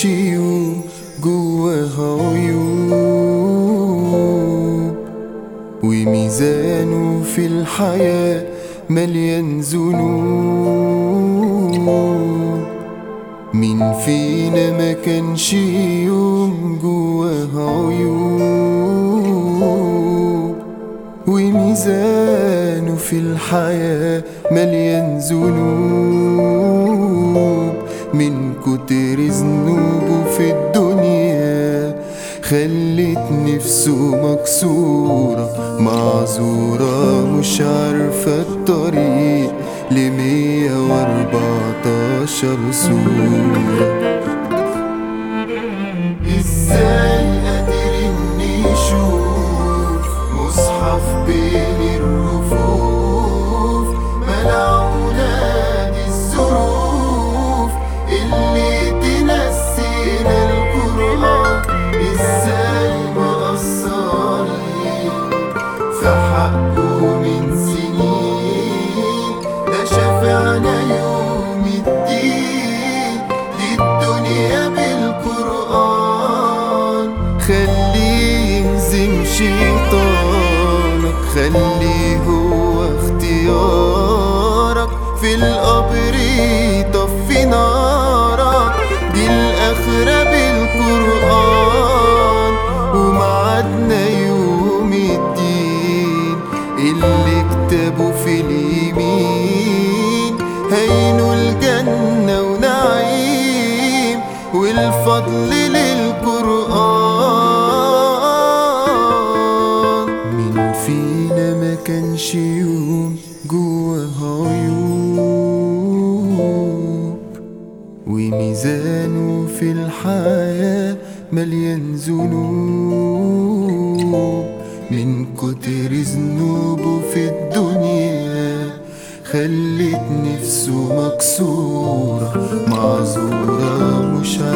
يوم جواها عيوب وميزانه في الحياة مليان ذنوب مين فينا ما كانش يوم جواها عيوب وميزانه في الحياة مليان ذنوب من كتر ذنوبه في الدنيا خلت نفسه مكسورة معذورة مش عارفة الطريق لمية واربعتاشر سورة ازاي قادر اني اشوف مصحف بين الرفوف ملعونة دي الظروف اللي تنسينا القرآن ازاي ما قصرني في حقه من سنين ده شفعنا يوم الدين للدنيا بالقرآن خليه يهزم شيطانك خليه هو اختيارك في القبر يطفي نارك دي الآخرة بالقرآن ومعادنا يوم الدين اللي كتبوا في اليمين هينوا الجنة ونعيم والفضل للقرآن مين فينا ما كانش يوم جواها عيوب وميزانه في الحياة مليان ذنوب من كتر ذنوبه في الدنيا خلت نفسه مكسورة معذورة مش